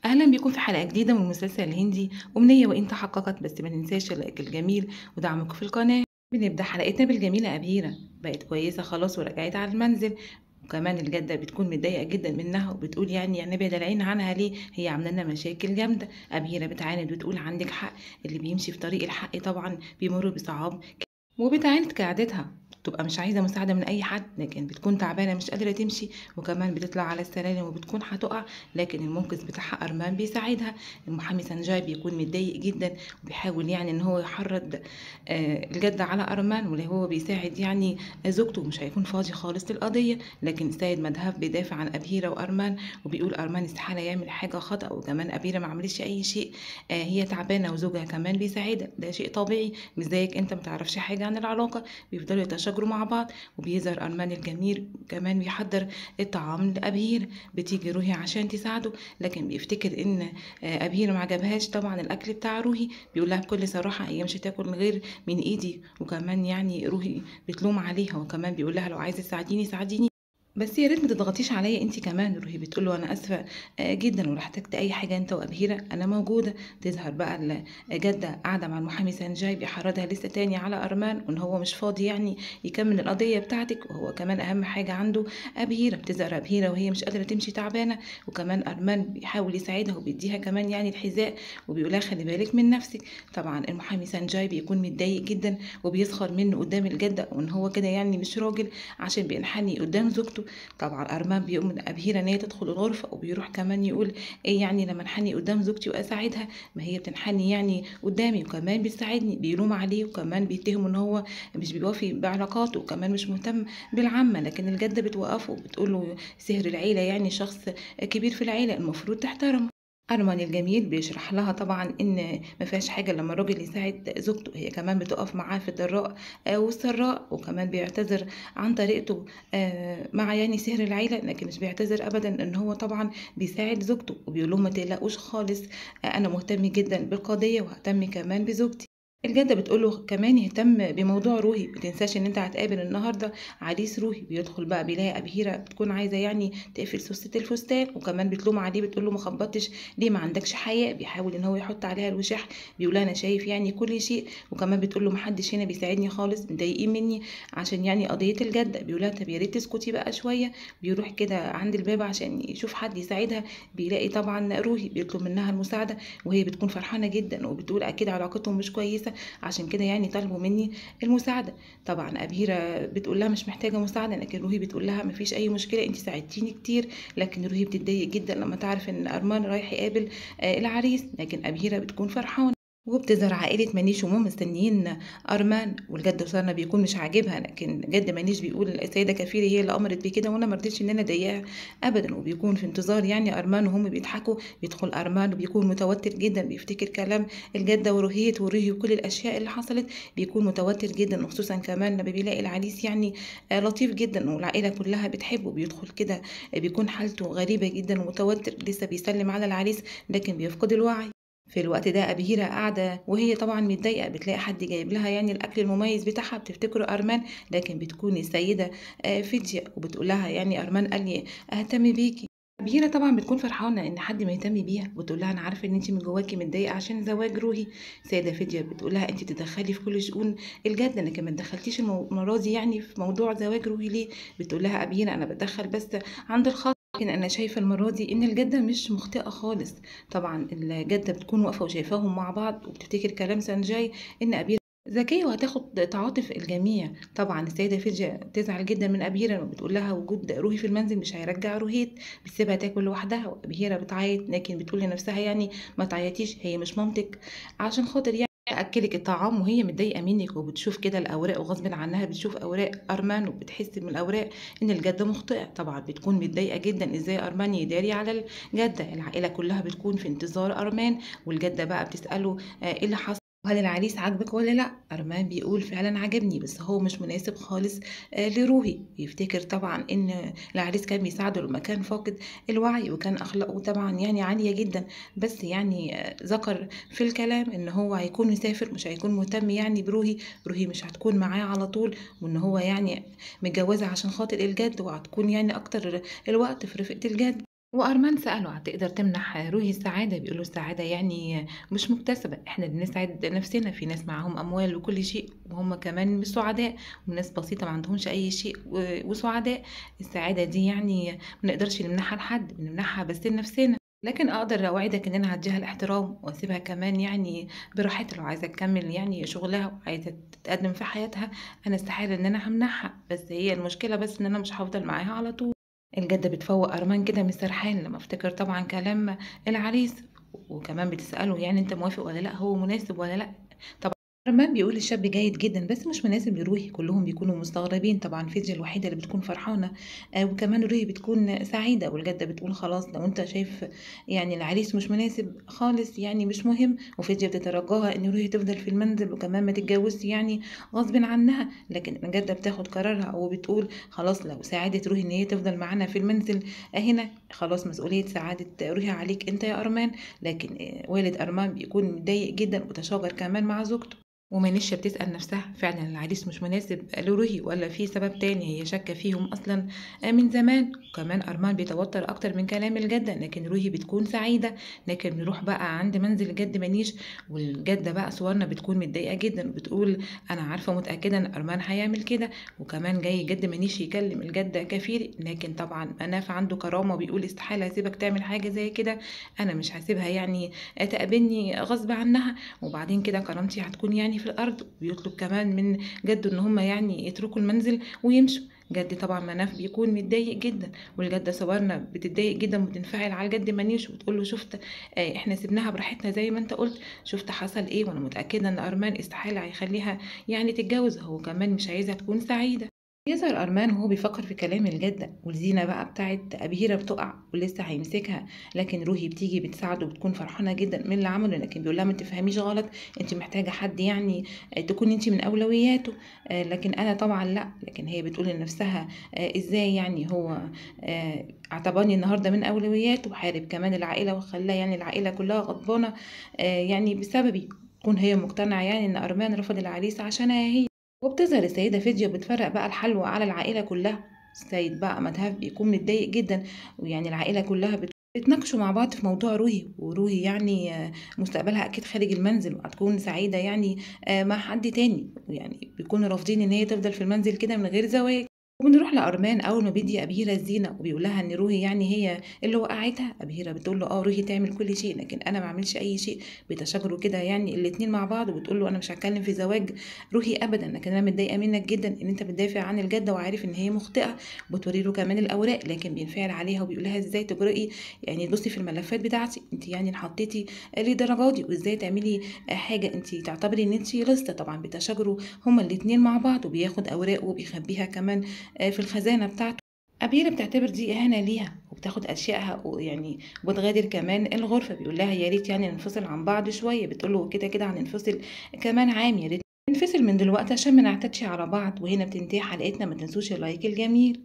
اهلا بيكم في حلقه جديده من المسلسل الهندي امنيه وان تحققت بس ما ننساش اللايك الجميل ودعمكم في القناه بنبدا حلقتنا بالجميله اميره بقت كويسه خلاص ورجعت على المنزل وكمان الجدة بتكون متضايقة جدا منها وبتقول يعني يعني نبعد العين عنها ليه هي عاملة لنا مشاكل جامدة أميرة بتعاند وتقول عندك حق اللي بيمشي في طريق الحق طبعا بيمر بصعاب وبتعاند كعادتها تبقى مش عايزة مساعدة من أي حد لكن بتكون تعبانة مش قادرة تمشي وكمان بتطلع على السلالم وبتكون هتقع لكن المنقذ بتاعها أرمان بيساعدها المحامي سنجاي بيكون متضايق جدا وبيحاول يعني إن هو يحرض آه، الجد على أرمان واللي هو بيساعد يعني زوجته مش هيكون فاضي خالص للقضية لكن السيد مدهب بيدافع عن أبيرة وأرمان وبيقول أرمان استحالة يعمل حاجة خطأ وكمان أبيرة ما عملتش أي شيء آه، هي تعبانة وزوجها كمان بيساعدها ده شيء طبيعي مش زيك أنت متعرفش حاجة عن العلاقة بيفضلوا يتشاجروا مع بعض وبيظهر أرمان الجميل كمان بيحضر الطعام لأبير بتيجي روحي عشان تساعده لكن بيفتكر إن آه، أبير ما عجبهاش طبعا الأكل بتاع روحي بيقول لها بكل صراحة هي مش هتاكل من غير من إيدي وكمان يعني روحي بتلوم عليها وكمان بيقول لها لو عايزة تساعديني ساعديني بس يا ريت ما تضغطيش عليا انت كمان روحي بتقول له انا اسفه آه، جدا ولو احتجت اي حاجه انت وابهيره انا موجوده تظهر بقى الجده قاعده مع المحامي سانجاي بيحرضها لسه تاني على ارمان وان هو مش فاضي يعني يكمل القضيه بتاعتك وهو كمان اهم حاجه عنده ابهيره بتظهر ابهيره وهي مش قادره تمشي تعبانه وكمان ارمان بيحاول يساعدها وبيديها كمان يعني الحذاء وبيقول لها خلي بالك من نفسك طبعا المحامي سانجاي بيكون متضايق جدا وبيسخر منه قدام الجده وان هو كده يعني مش راجل عشان بينحني قدام زوجته طبعا ارمان بيقوم من ابهيره ان هي تدخل الغرفه وبيروح كمان يقول ايه يعني لما انحني قدام زوجتي واساعدها ما هي بتنحني يعني قدامي وكمان بتساعدني بيلوم عليه وكمان بيتهم ان هو مش بيوفي بعلاقاته وكمان مش مهتم بالعامه لكن الجده بتوقفه وبتقول له سهر العيله يعني شخص كبير في العيله المفروض تحترمه أرمن الجميل بيشرح لها طبعا إن ما فيهاش حاجة لما الراجل يساعد زوجته هي كمان بتقف معاه في الضراء آه، والسراء وكمان بيعتذر عن طريقته آه، مع يعني سهر العيلة لكن مش بيعتذر أبدا إن هو طبعا بيساعد زوجته وبيقول لهم ما تقلقوش خالص آه، أنا مهتم جدا بالقضية وههتم كمان بزوجتي الجدة بتقوله كمان يهتم بموضوع روحي متنساش ان انت هتقابل النهارده عريس روحي بيدخل بقى بيلاقي ابهيرة بتكون عايزة يعني تقفل سوستة الفستان وكمان بتلوم عليه بتقول له ما خبطتش ليه ما عندكش حياء بيحاول ان هو يحط عليها الوشاح بيقول انا شايف يعني كل شيء وكمان بتقول له محدش هنا بيساعدني خالص مضايقين مني عشان يعني قضية الجدة بيقول لها طب يا ريت تسكتي بقى شوية بيروح كده عند الباب عشان يشوف حد يساعدها بيلاقي طبعا روحي بيطلب منها المساعدة وهي بتكون فرحانة جدا وبتقول اكيد علاقتهم مش كويسة عشان كده يعني طلبوا مني المساعده طبعا ابيره بتقول لها مش محتاجه مساعده لكن روحي بتقول لها مفيش اي مشكله انت ساعدتيني كتير لكن روحي بتتضايق جدا لما تعرف ان ارمان رايح يقابل آه، العريس لكن ابيره بتكون فرحانه وبتظهر عائلة منيش وهم مستنيين أرمان والجد وسارنا بيكون مش عاجبها لكن جد منيش بيقول السيدة كفيرة هي اللي أمرت بكده وأنا مرضتش إن أنا أضايقها أبدا وبيكون في انتظار يعني أرمان وهم بيضحكوا بيدخل أرمان وبيكون متوتر جدا بيفتكر كلام الجدة وروهية وروهي وكل الأشياء اللي حصلت بيكون متوتر جدا وخصوصا كمان لما بيلاقي العريس يعني آه، لطيف جدا والعائلة كلها بتحبه بيدخل كده آه، بيكون حالته غريبة جدا ومتوتر لسه بيسلم على العريس لكن بيفقد الوعي في الوقت ده أبيرة قاعدة وهي طبعا متضايقة بتلاقي حد جايب لها يعني الأكل المميز بتاعها بتفتكره أرمان لكن بتكون السيدة آه، فدية وبتقول لها يعني أرمان قال لي أهتم بيكي أبيرة طبعا بتكون فرحانة إن حد ما يهتم بيها وتقول لها أنا عارفة إن أنت من جواكي متضايقة عشان زواج روحي سيدة فدية بتقول لها أنت تدخلي في كل شؤون الجد لكن ما تدخلتيش المرة دي يعني في موضوع زواج روحي ليه بتقول لها أبيرة أنا بتدخل بس عند الخط لكن انا شايفه المره دي ان الجده مش مخطئه خالص طبعا الجده بتكون واقفه وشايفاهم مع بعض وبتفتكر كلام سانجاي ان ابيرة ذكية وهتاخد تعاطف الجميع طبعا السيدة فيجا تزعل جدا من أبيرة لما بتقول لها وجود روحي في المنزل مش هيرجع روهيت بتسيبها تاكل لوحدها وأبيرة بتعيط لكن بتقول لنفسها يعني ما تعيطيش هي مش مامتك عشان خاطر يعني تأكلك الطعام وهي متضايقة منك وبتشوف كده الأوراق وغصب عنها بتشوف أوراق أرمان وبتحس من الأوراق إن الجدة مخطئة طبعا بتكون متضايقة جدا إزاي أرمان يداري على الجدة العائلة كلها بتكون في انتظار أرمان والجدة بقى بتسأله آه، إيه اللي حصل وهل العريس عاجبك ولا لا أرمان بيقول فعلا عجبني بس هو مش مناسب خالص آه، لروحي بيفتكر طبعا ان العريس كان بيساعده لما كان فاقد الوعي وكان اخلاقه طبعا يعني عالية جدا بس يعني آه، ذكر في الكلام ان هو هيكون مسافر مش هيكون مهتم يعني بروحي روحي مش هتكون معاه على طول وان هو يعني متجوزة عشان خاطر الجد وهتكون يعني اكتر الوقت في رفقة الجد وأرمان سأله هتقدر تمنح روحي السعادة بيقول له السعادة يعني مش مكتسبة احنا اللي بنسعد نفسنا في ناس معاهم أموال وكل شيء وهم كمان مش سعداء وناس بسيطة ما عندهمش أي شيء و- وسعداء السعادة دي يعني ما نقدرش نمنحها لحد بنمنحها بس لنفسنا لكن أقدر أوعدك إن أنا هديها الاحترام وأسيبها كمان يعني براحتها لو عايزة تكمل يعني شغلها وعايزة تتقدم في حياتها أنا استحالة إن أنا همنحها بس هي المشكلة بس إن أنا مش هفضل معاها على طول الجدة بتفوق أرمان كده من سرحان لما افتكر طبعا كلام العريس وكمان بتسأله يعني انت موافق ولا لا هو مناسب ولا لا طبعا أرمان بيقول الشاب جيد جدا بس مش مناسب لروحي كلهم بيكونوا مستغربين طبعا فيزيا الوحيدة اللي بتكون فرحانة آه وكمان روحي بتكون سعيدة والجدة بتقول خلاص لو انت شايف يعني العريس مش مناسب خالص يعني مش مهم وفيزيا بتترجاها ان روحي تفضل في المنزل وكمان ما تتجوزش يعني غصب عنها لكن الجدة بتاخد قرارها وبتقول خلاص لو ساعدت روحي ان هي تفضل معانا في المنزل هنا خلاص مسؤولية سعادة روحي عليك انت يا أرمان لكن آه، والد أرمان بيكون متضايق جدا وتشاجر كمان مع زوجته ومانيشا بتسأل نفسها فعلا العريس مش مناسب لروحي ولا في سبب تاني هي شاكة فيهم أصلا من زمان وكمان أرمان بيتوتر أكتر من كلام الجدة لكن روحي بتكون سعيدة لكن بنروح بقى عند منزل الجد منيش والجدة بقى صورنا بتكون متضايقة جدا وبتقول أنا عارفة متأكدة إن أرمان هيعمل كده وكمان جاي جد منيش يكلم الجدة كفيري لكن طبعا مناف عنده كرامة بيقول استحالة هسيبك تعمل حاجة زي كده أنا مش هسيبها يعني تقابلني غصب عنها وبعدين كده كرامتي هتكون يعني في الأرض ويطلب كمان من جده إن هم يعني يتركوا المنزل ويمشوا جد طبعا مناف بيكون متضايق جدا والجدة صورنا بتتضايق جدا وبتنفعل على الجد منيش وتقول له شفت آه، احنا سيبناها براحتنا زي ما انت قلت شفت حصل ايه وانا متأكدة ان ارمان استحالة هيخليها يعني تتجوز هو كمان مش عايزها تكون سعيدة يظهر أرمان وهو بيفكر في كلام الجدة والزينة بقى بتاعت أبيرة بتقع ولسه هيمسكها لكن روحي بتيجي بتساعده وبتكون فرحانة جدا من اللي عمله لكن بيقول لها ما تفهميش غلط انت محتاجة حد يعني آه، تكون انت من أولوياته آه، لكن أنا طبعا لا لكن هي بتقول لنفسها آه، ازاي يعني هو آه، اعتبرني النهارده من أولوياته وحارب كمان العائلة وخلى يعني العائلة كلها غضبانة آه، يعني بسببي تكون هي مقتنعة يعني إن أرمان رفض العريس عشانها هي وبتظهر السيدة فيديا بتفرق بقى الحلوى على العائلة كلها السيد بقى مدهب بيكون متضايق جدا ويعني العائلة كلها بت- بيتناقشوا مع بعض في موضوع روحي وروحي يعني آه، مستقبلها أكيد خارج المنزل وهتكون سعيدة يعني آه، مع حد تاني ويعني بيكونوا رافضين إن هي تفضل في المنزل كده من غير زواج وبنروح لأرمان أول ما بيدي أبيرة الزينة وبيقول لها إن روحي يعني هي اللي وقعتها أبيرة بتقول له أه روحي تعمل كل شيء لكن أنا ما أعملش أي شيء بيتشاجروا كده يعني الاتنين مع بعض وبتقول له أنا مش هتكلم في زواج روحي ابدا لكن انا متضايقه منك جدا ان انت بتدافع عن الجده وعارف ان هي مخطئه بتوري له كمان الاوراق لكن بينفعل عليها وبيقول لها ازاي تجرئي يعني تبصي في الملفات بتاعتي انت يعني انحطيتي للدرجه دي وازاي تعملي حاجه انت تعتبري ان انت لسه طبعا بيتشاجروا هما الاتنين مع بعض وبياخد اوراق وبيخبيها كمان في الخزانه بتاعته أبيرة بتعتبر دي إهانة ليها وبتاخد أشيائها ويعني وبتغادر كمان الغرفة بيقول لها يا ريت يعني ننفصل عن بعض شوية بتقول له كده كده هننفصل كمان عام يا ريت ننفصل من دلوقتي عشان ما نعتدش على بعض وهنا بتنتهي حلقتنا ما تنسوش اللايك الجميل